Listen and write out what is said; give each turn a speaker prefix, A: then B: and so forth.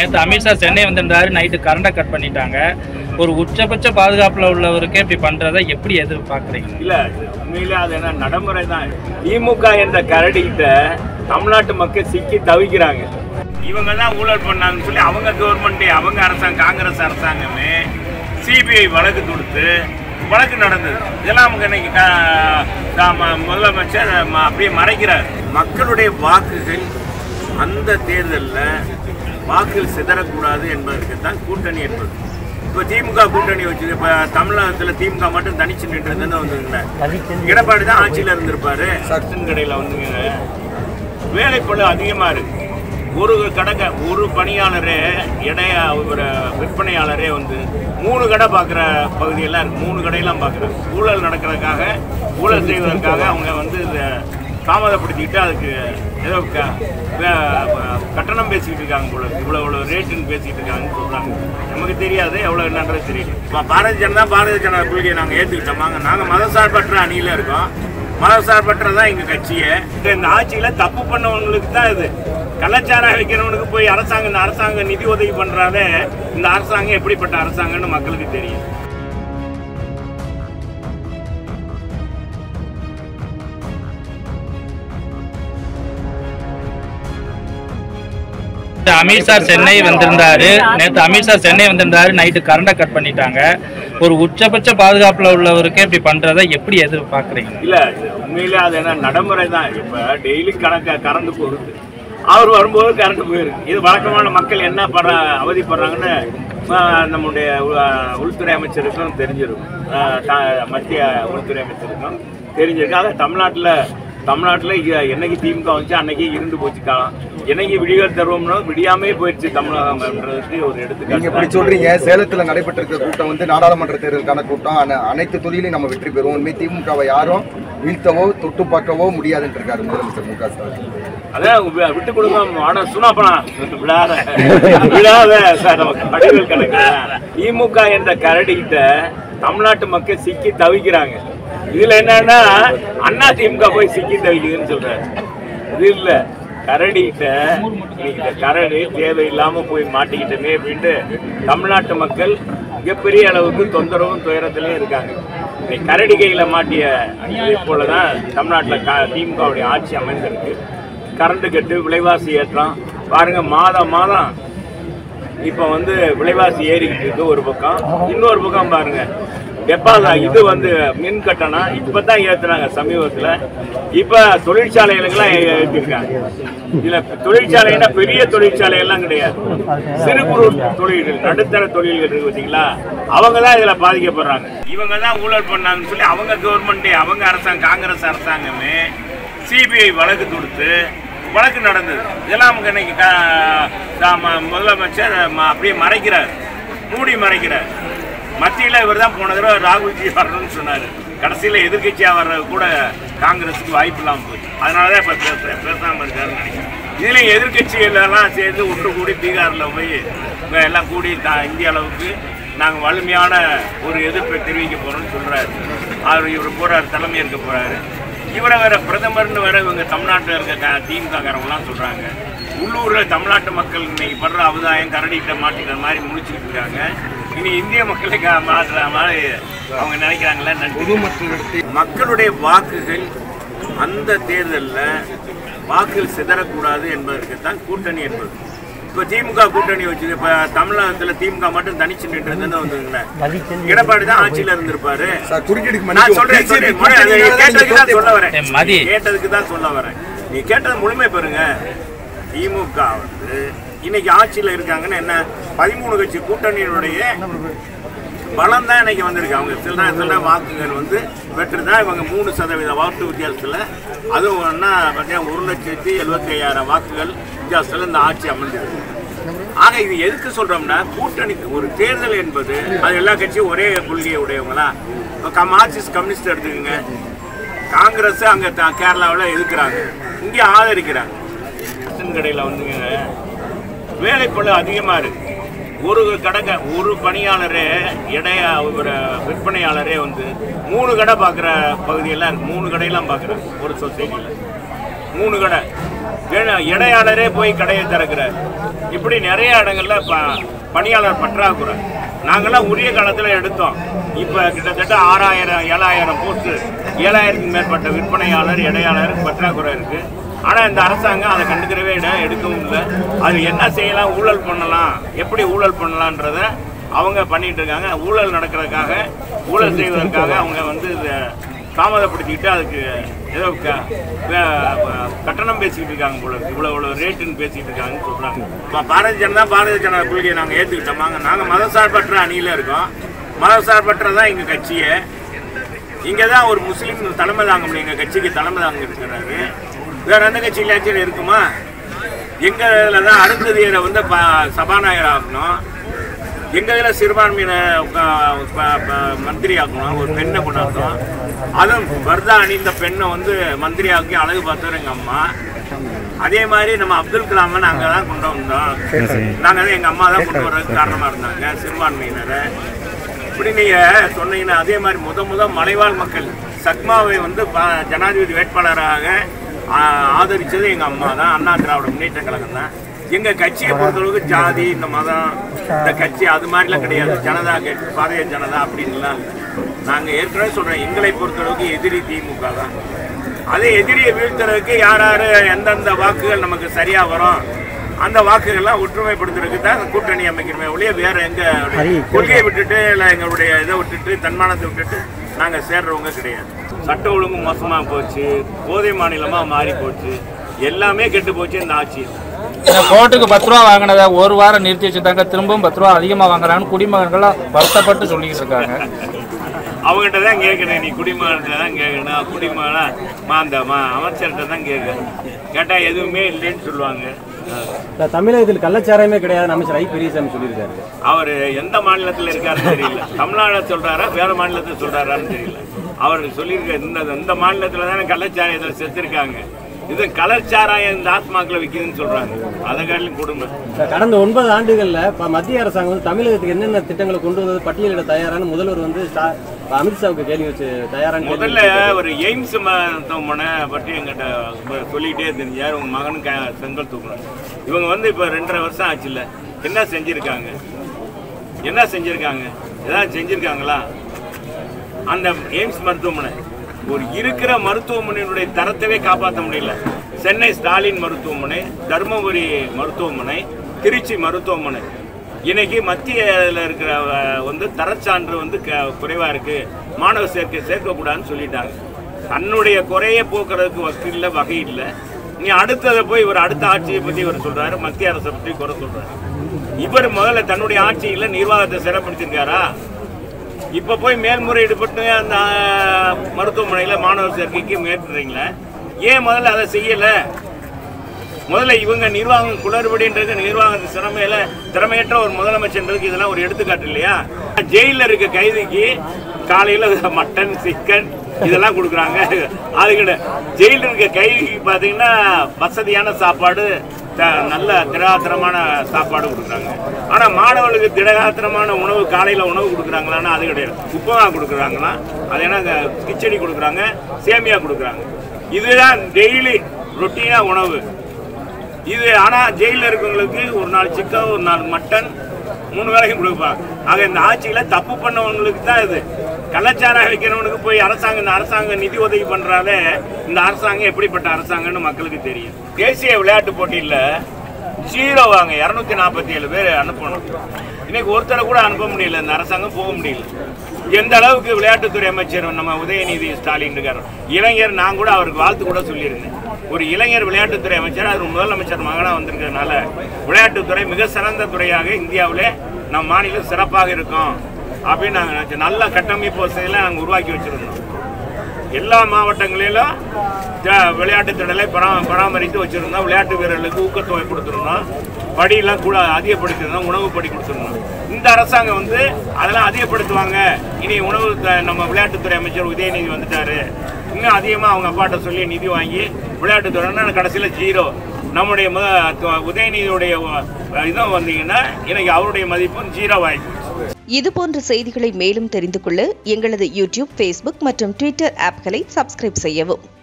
A: நேற்று அமித்ஷா சென்னை வந்திருந்தாரு நைட்டு கரண்டை கட் பண்ணிட்டாங்க ஒரு உச்சபட்ச பாதுகாப்புல உள்ளவருக்கே இப்படி பண்றதை எப்படி எதிர்பார்க்குறீங்க
B: இல்ல இது உண்மையிலே அது என்ன நடைமுறை தான் திமுக என்ற கரடிகிட்ட தமிழ்நாட்டு மக்கள் சிக்கி தவிக்கிறாங்க இவங்க தான் ஊழல் பண்ணாங்கன்னு சொல்லி அவங்க கவர்மெண்ட் அவங்க அரசாங்கம் காங்கிரஸ் அரசாங்கமே சிபிஐ வழக்கு கொடுத்து வழக்கு நடந்தது இதெல்லாம் அவங்க இன்னைக்கு கா- கா- ம- முதலமைச்சர் ம- அப்படியே மறைக்கிறார் மக்களுடைய வாக்குகள் அந்த தேர்தலில் வாக்குகள் சிதறக்கூடாது என்பதற்கு தான் கூட்டணி என்பது இப்போ திமுக கூட்டணி வச்சு இப்போ தமிழகத்தில் திமுக மட்டும் தனிச்சு நின்றுதுன்னு வந்துங்க எடப்பாடி தான் ஆட்சியில் இருந்திருப்பாரு சக்சன் கடையில் வந்துங்க வேலைப்பளு அதிகமாக இருக்கு ஒரு கடை ஒரு பணியாளரே இடைய ஒரு விற்பனையாளரே வந்து மூணு கடை பார்க்குற பகுதியெல்லாம் இருக்கு மூணு கடையெல்லாம் பார்க்குறாங்க ஊழல் நடக்கிறதுக்காக ஊழல் செய்வதற்காக அவங்க வந்து இதை தாமதப்படுத்திக்கிட்டு அதுக்கு ஏதோ க- வே- கட்டணம் பேசிக்கிட்டு இருக்காங்க போல இருக்கு. இவ்வளோ இவ்வளோ ரேட்டுன்னு பேசிக்கிட்டு இருக்காங்கன்னு சொல்கிறாங்க நமக்கு தெரியாது எவ்வளோ என்னன்றது தெரியும் இப்போ பாரதிய ஜனதா பாரதிய ஜனதா கொள்கையை நாங்கள் ஏற்றுக்கிட்டோமாங்க நாங்கள் மதசார்பற்ற அணியில் இருக்கோம் மதசார்பற்றதான் எங்கள் கட்சியை இந்த ஆட்சியில் தப்பு பண்ணவங்களுக்கு தான் இது கள்ளச்சாராயம் வைக்கிறவனுக்கு போய் அரசாங்கம் இந்த அரசாங்கம் நிதி உதவி பண்ணுறாலே இந்த அரசாங்கம் எப்படிப்பட்ட அரசாங்கம்னு மக்களுக்கு தெரியும்
A: நேத்து அமித்ஷா சென்னை வந்திருந்தாரு நேற்று அமித்ஷா சென்னை வந்திருந்தாரு நைட்டு கரண்டை கட் பண்ணிட்டாங்க ஒரு உச்சபட்ச பாதுகாப்புல உள்ளவருக்கே இப்படி பண்றதை எப்படி எதிர்பார்க்குறீங்க
B: இல்ல இது உண்மையிலே அது என்ன நடைமுறை தான் இப்ப டெய்லி கணக்க கரண்ட் போகுது அவர் வரும்போது கரண்ட் போயிருக்கு இது வழக்கமான மக்கள் என்ன படுற அவதிப்படுறாங்கன்னு ஆஹ், நம்முடைய உ- உள்துறை அமைச்சருக்கும் தெரிஞ்சிருக்கும் ஆஹ், த- மத்திய உள்துறை அமைச்சருக்கும் தெரிஞ்சிருக்கு ஆக தமிழ்நாட்டில் தமிழ்நாட்டில் என்னைக்கு திமுக வந்துச்சு அன்னைக்கு இருந்து போச்சு காலம் என்னைக்கு விடிகள் தருவோம்னா விடியாமே போயிடுச்சு தமிழகம்ன்றதுக்கு ஒரு
C: நீங்க
B: எடுத்துக்காட்டு
C: இப்படி சொல்றீங்க சேலத்துல நடைபெற்றிருக்க கூட்டம் வந்து நாடாளுமன்ற தேர்தலுக்கான கூட்டம் அன- அனைத்து தொகுதியிலும் நம்ம வெற்றி பெறுவோம் உண்மை திமுகவை யாரும் வீழ்த்தவோ தொட்டு பார்க்கவோ முடியாதுன்னு இருக்காரு முதலமைச்சர் மு க ஸ்டாலின்
B: அதான் வி- விட்டு கொடுங்க ஆனா சுனாப்பனா விடாத விடாத சார் நமக்கு படிகள் கணக்கு திமுக என்ற கரடிகிட்ட தமிழ்நாட்டு மக்கள் சிக்கி தவிக்கிறாங்க இதுல என்னன்னா அண்ணா திமுக போய் சிக்கி தவிக்குதுன்னு சொல்றாரு இது இல்ல கரடிகிட்ட இன்னைக்கு இந்த கரடி தேவையில்லாம போய் மாட்டிக்கிட்டமே அப்படின்ட்டு தமிழ்நாட்டு மக்கள் மிகப்பெரிய அளவுக்கு தொந்தரவும் துயரத்திலையும் இருக்காங்க இன்னைக்கு கரடி கையில மாட்டிய இதே போலதான் தமிழ்நாட்டில் க திமுகவுடைய ஆட்சி அமைந்திருக்கு கரண்ட் கட்டு விலைவாசி ஏற்றம் பாருங்க மாதம் மாதம் இப்போ வந்து விலைவாசி ஏறிக்கிட்டு இருக்கு ஒரு பக்கம் இன்னொரு பக்கம் பாருங்க டெபாசிட் இது வந்து மின் கட்டணம் இப்போ தான் ஏற்றுனாங்க சமீபத்தில் இப்போ தொழிற்சாலைகளுக்கெல்லாம் ஏ- ஏற்றிருக்காங்க இதில் தொழிற்சாலைன்னா பெரிய தொழிற்சாலை எல்லாம் கிடையாது சிறு குறு தொழில்கள் நடுத்தர தொழில்கள் இருக்கு பார்த்தீங்களா அவங்க தான் இதில் பாதிக்கப்படுறாங்க இவங்க தான் ஊழல் பண்ணாங்கன்னு சொல்லி அவங்க கவர்மெண்ட்டே அவங்க அரசாங்கம் காங்கிரஸ் அரசாங்கமே சிபிஐ வழக்கு கொடுத்து வழக்கு நடந்தது இதெல்லாம் அவங்க இன்னைக்கு கா- கா- ம- முதலமைச்சர் ம- அப்படியே மறைக்கிறார் மூடி மறைக்கிறார் மத்தியில் இவர் தான் போன தடவை ராகுல்ஜி வரணும்னு சொன்னார் கடைசியில் எதிர்க்கட்சியாக வர்றது கூட காங்கிரஸுக்கு வாய்ப்பு இல்லாமல் போச்சு அதனால தான் இப்போ பேச பேசாமல் இருக்காருன்னு நினைக்கிறேன் இதுலேயும் எதிர்க்கட்சிகள் எல்லாம் சேர்ந்து ஒன்று கூடி பீகாரில் போய் இவங்க எல்லாம் கூடி தா இந்திய அளவுக்கு நாங்கள் வலிமையான ஒரு எதிர்ப்பை தெரிவிக்க போகிறோம்னு சொல்கிறாரு அவர் இவர் போகிறார் தலைமை இருக்க போகிறாரு இவரை வேற பிரதமர்னு வேற இவங்க தமிழ்நாட்டில் இருக்க க- திமுககாரங்களாம் சொல்றாங்க உள்ளூரில் தமிழ்நாட்டு மக்கள் இன்னைக்கு படுற அவதாயம் கரடிகிட்ட மாட்டிக்கிற மாதிரி முடிச்சுக்கிட்டு இருக்காங்க இனி இந்திய மக்களுக்கு மாற்றுற மாதிரி அவங்க நினைக்கிறாங்களே நன்றி மக்களுடைய வாக்குகள் அந்த தேர்தலில் வாக்குகள் சிதறக்கூடாது என்பதற்கு தான் கூட்டணி என்பது இப்போ திமுக கூட்டணி வச்சு இப்போ தமிழகத்தில் திமுக மட்டும் தனிச்சு நின்றுதுன்னு வந்துங்களே எடப்பாடி தான் ஆட்சியில் இருந்திருப்பாரு
C: சார் குறுக்கீடுக்கு
B: நான் சொல்றேன், சொல்றேன். முறை, அதை கேட்டதுக்கு தான் சொல்ல வரேன்.
A: ஏய், மதி.
B: கேட்டதுக்கு தான் சொல்ல வரேன் நீ கேட்டது முழுமை பெறுங்க திமுக வந்து இன்னைக்கு ஆட்சியில் இருக்காங்கன்னு என்ன பதிமூணு கட்சி கூட்டணியினுடைய பலம் தான் இன்னைக்கு வந்திருக்கு அவங்க சில சில வாக்குகள் வந்து வெற்றி தான் இவங்க மூணு சதவீத வாக்கு வித்தியாசத்தில் அதுவும் என்ன பார்த்தீங்கன்னா ஒரு லட்சத்தி எழுபத்தி ஐயாயிரம் வாக்குகள் வித்தியாசத்தில் இந்த ஆட்சி அமைஞ்சிருக்கு ஆக இது எதுக்கு சொல்றோம்னா கூட்டணி ஒரு தேர்தல் என்பது அது எல்லா கட்சியும் ஒரே கொள்கையை உடையவங்களா இப்போ மார்க்சிஸ்ட் கம்யூனிஸ்ட் எடுத்துக்கோங்க காங்கிரஸ் அங்கே கேரளாவில் எதிர்க்கிறாங்க இங்கே ஆதரிக்கிறாங்க ரேஷன் கடையில் வந்துங்க வேலைப்பளு அதிகமாக இருக்கு ஒரு கடை ஒரு பணியாளரே இடைய ஒரு விற்பனையாளரே வந்து மூணு கடை பார்க்குற பகுதியெல்லாம் இருக்கு மூணு கடையெல்லாம் பார்க்குறாங்க ஒரு சொசைட்டியில் மூணு கடை ஏன்னா இடையாளரே போய் கடையை திறக்கிறார் இப்படி நிறைய இடங்கள்ல ப- பணியாளர் பற்றாக்குறை நாங்கெல்லாம் உரிய காலத்தில் எடுத்தோம் இப்போ கிட்டத்தட்ட ஆறாயிரம் ஏழாயிரம் போஸ்ட் ஏழாயிரத்துக்கு மேற்பட்ட விற்பனையாளர் இடையாளர் பற்றாக்குறை இருக்கு ஆனால் இந்த அரசாங்கம் அதை கண்டுக்கிறவே இடம் எடுக்கவும் இல்லை அது என்ன செய்யலாம் ஊழல் பண்ணலாம் எப்படி ஊழல் பண்ணலான்றத அவங்க பண்ணிட்டு இருக்காங்க ஊழல் நடக்கிறதுக்காக ஊழல் செய்வதற்காக அவங்க வந்து இதை தாமதப்படுத்திக்கிட்டு அதுக்கு ஏதோ க- க- கட்டணம் பேசிக்கிட்டு இருக்காங்க போல இருக்கு. இவ்வளோ இவ்வளோ ரேட்டுன்னு பேசிக்கிட்டு இருக்காங்கன்னு சொல்கிறாங்க இப்போ பாரதிய ஜனதா பாரதிய ஜனதா கொள்கையை நாங்கள் ஏற்றுக்கிட்டோமாங்க நாங்கள் மதசார்பற்ற அணியில் இருக்கோம் மதசார்பற்ற தான் எங்கள் கட்சியை இங்கே தான் ஒரு முஸ்லீம் தலைமை தாங்க முடியும் எங்கள் கட்சிக்கு தலைமை தாங்க இருக்கிறாரு வேற எந்த கட்சியிலாச்சும் இருக்குமா எங்கள் இதில் தான் அருந்ததியரை வந்து ப சபாநாயகர் ஆக்கணும் எங்கள் இதில் சிறுபான்மையின ப- ப- ப- மந்திரி ஆக்கணும் ஒரு பெண்ணை கொண்டாடணும் அதுவும் வர்தா அணிந்த பெண்ணை வந்து மந்திரி ஆக்கி அழகு பார்த்தவர் எங்கள் அம்மா அதே மாதிரி நம்ம அப்துல் கலாமை நாங்கள் தான் கொண்டு வந்தோம் நாங்கள் தான் எங்கள் அம்மா தான் கொண்டு வர்றதுக்கு காரணமாக இருந்தாங்க சிறுபான்மையினரை இப்படி நீங்க சொன்னீங்கன்னா அதே மாதிரி முத முத மலைவாழ் மக்கள் சக்மாவை வந்து ப- ஜனாதிபதி வேட்பாளராக ஆ, ஆதரிச்சது எங்க அம்மா தான் அண்ணா திராவிட முன்னேற்ற கழகம் தான் எங்க கட்சியை பொறுத்தளவுக்கு ஜாதி இந்த மதம் இந்த கட்சி அது மாதிரிலாம் கிடையாது ஜனதா கட்சி பாரதிய ஜனதா அப்படின்லாம் இல்லை நாங்க ஏற்கனவே சொல்றோம் எங்களை பொறுத்தளவுக்கு எதிரி திமுக தான் அதே எதிரியை வீழ்த்துறதுக்கு யார் யார் எந்தெந்த வாக்குகள் நமக்கு சரியா வரும் அந்த வாக்குகள்லாம் ஒற்றுமைப்படுத்துறதுக்கு தான் கூட்டணி அமைக்கிறோமே ஒழிய வேற எங்க கொள்கையை விட்டுட்டு இல்லை எங்களுடைய இதை விட்டுட்டு தன்மானத்தை விட்டுட்டு நாங்க சேர்றவங்க கிடையாது சட்ட ஒழுங்கு மோசமா போச்சு போதை மாநிலமா மாறி போச்சு எல்லாமே கெட்டு போச்சு இந்த ஆட்சி
A: இந்த கோர்ட்டுக்கு பத்து ரூபா வாங்கினதை ஒரு வாரம் நிறுத்தி வச்சுட்டாங்க திரும்பவும் பத்து ரூபா அதிகமாக வாங்குறான்னு குடிமகன்கள்லாம் வருத்தப்பட்டு சொல்லிக்கிட்டு இருக்காங்க
B: அவங்ககிட்ட தான் கேட்கணும் நீ குடிமகன்கிட்ட தான் கேட்கணும் குடிமகனா மா அந்த மா அமைச்சர்கிட்ட தான் கேட்கணும் கேட்டா எதுவுமே இல்லைன்னு சொல்லுவாங்க
D: இந்த தமிழகத்தில் கள்ளச்சாராயமே கிடையாது அமைச்சர் ஐ பெரியசாமி சொல்லியிருக்காரு
B: அவர் எந்த மாநிலத்தில் இருக்காருன்னு தெரியல தமிழ்நாடு சொல்றாரா வேற மாநிலத்தில் சொல்றாரான்னு தெரியல அவர் சொல்லியிருக்க இந்த இந்த மாநிலத்தில் தானே கள்ளச்சாராயத்தில் செத்துருக்காங்க இது கள்ளச்சாராயம் இந்த ஆத்மாக்களை விற்கிதுன்னு சொல்றாங்க அதை காட்டிலும் குடும்பம்
D: இந்த கடந்த ஒன்பது ஆண்டுகள்ல இப்ப மத்திய அரசாங்கம் வந்து தமிழகத்துக்கு என்னென்ன திட்டங்களை கொண்டு வந்தது பட்டியலிட தயாரான முதல்வர் வந்து ஸ்டா- அமித்ஷாவுக்கு கேள்வி வச்சு தயாரான கேள்வி
B: முதல்ல ஒரு எய்ம்ஸ் மருத்துவமனை பற்றி எங்கிட்ட இப்ப சொல்லிக்கிட்டே தெரிஞ்சார் உங்க மகனுக்கு க- செங்கல் தூக்கணும் இவங்க வந்து இப்போ ரெண்டரை வருஷம் ஆச்சுல்ல என்ன செஞ்சிருக்காங்க என்ன செஞ்சிருக்காங்க ஏதாவது செஞ்சிருக்காங்களா அந்த எய்ம்ஸ் மருத்துவமனை ஒரு இருக்கிற மருத்துவமனையினுடைய தரத்தவே காப்பாற்ற முடியல சென்னை ஸ்டாலின் மருத்துவமனை தருமபுரி மருத்துவமனை திருச்சி மருத்துவமனை இன்னைக்கு மத்தியில் இருக்கிற அஹ், வந்து தரச்சான்று வந்து க- குறைவா இருக்கு மாணவ சேர்க்கை சேர்க்கக்கூடாதுன்னு சொல்லிட்டாங்க தன்னுடைய குறையை போக்குறதுக்கு வக்கு இல்லை வகை இல்லை நீ அடுத்ததை போய் இவர் அடுத்த ஆட்சியை பத்தி இவர் சொல்றாரு மத்திய அரசை பற்றி குறை சொல்றாரு இவர் முதல்ல தன்னுடைய ஆட்சியில நிர்வாகத்தை சிறப்படுத்திருக்காரா இப்ப போய் மேல்முறையீடு பட்டு அந்த ஆஹ், மருத்துவமனையில மாணவர் சேர்க்கைக்கு மேற்கொள்றீங்களே ஏன் முதல்ல அதை செய்யல முதல்ல இவங்க நிர்வாகம் குளறுபடின்றது நிர்வாக திறமையில திறமையற்ற ஒரு முதலமைச்சர்ன்றதுக்கு இதெல்லாம் ஒரு எடுத்துக்காட்டு இல்லையா ஜெயில இருக்க கைதிக்கு காலையில மட்டன் சிக்கன் இதெல்லாம் கொடுக்குறாங்க அதுக்கிட்ட ஜெயில இருக்க கைதிக்கு பார்த்தீங்கன்னா வசதியான சாப்பாடு த- நல்ல திடகாத்திரமான சாப்பாடு கொடுக்குறாங்க ஆனா மாணவர்களுக்கு திடகாத்திரமான உணவு காலையில உணவு கொடுக்குறாங்களான்னா அது கிடையாது உப்புமா கொடுக்குறாங்களா அது என்ன க- கிச்சடி கொடுக்குறாங்க சேமியா கொடுக்குறாங்க இதுதான் டெய்லி ரொட்டீனா உணவு இது ஆனா ஜெயில இருக்கவங்களுக்கு ஒரு நாள் சிக்கன் ஒரு நாள் மட்டன் மூணு வேளைக்கும் கொடுப்பாங்க ஆக இந்த ஆட்சியில தப்பு பண்ணவங்களுக்கு தான் இது கள்ளச்சாராயம் வைக்கிறவனுக்கு போய் அரசாங்கம் இந்த அரசாங்கம் நிதி உதவி பண்றாலே இந்த அரசாங்கம் எப்படிப்பட்ட அரசாங்கம்னு மக்களுக்கு தெரியும் தேசிய விளையாட்டு போட்டியில ஜீரோ வாங்க இரநூத்தி நாற்பத்தி ஏழு பேர் அனுப்பணும் இன்னைக்கு ஒருத்தரை கூட அனுப்ப முடியல இந்த அரசாங்கம் போக முடியல எந்த அளவுக்கு விளையாட்டுத்துறை அமைச்சர் நம்ம உதயநிதி ஸ்டாலின் இருக்காரு இளைஞர் நான் கூட அவருக்கு வாழ்த்து கூட சொல்லியிருந்தேன் ஒரு இளைஞர் விளையாட்டுத்துறை அமைச்சர் அது முதலமைச்சர் மகனாக வந்திருக்கிறதுனால விளையாட்டுத்துறை மிக சிறந்த துறையாக இந்தியாவிலே நம் மாநிலம் சிறப்பாக இருக்கும் அப்படின்னு நாங்கள் நினைச்சோம் நல்ல கட்டமைப்பு வசதியெல்லாம் நாங்கள் உருவாக்கி வச்சிருந்தோம் எல்லா மாவட்டங்களிலும் ஜ- விளையாட்டுத் திடலை பரா பராமரித்து வச்சிருந்தோம் விளையாட்டு வீரர்களுக்கு ஊக்கத்தொகை கொடுத்துருந்தோம் படியெல்லாம் கூட அதிகப்படுத்திருந்தோம் உணவு படி கொடுத்துருந்தோம் இந்த அரசாங்கம் வந்து அதெல்லாம் அதிகப்படுத்துவாங்க இனி உணவு த- நம்ம விளையாட்டுத்துறை அமைச்சர் உதயநிதி வந்துட்டாரு இன்னும் அதிகமாக அவங்க அப்பாட்ட சொல்லி நிதி வாங்கி விளையாட்டுத்துறைன்னா கடைசியில் ஜீரோ நம்முடைய மு- து- உதயநிதியுடைய அஹ், இதுவும் வந்தீங்கன்னா இன்னைக்கு அவருடைய மதிப்பும் ஜீரோ ஆயிடுச்சு
E: இது போன்ற செய்திகளை மேலும் தெரிந்து கொள்ள எங்களது யூடியூப் ஃபேஸ்புக் மற்றும் ட்விட்டர் ஆப்களை சப்ஸ்கிரைப் செய்யவும்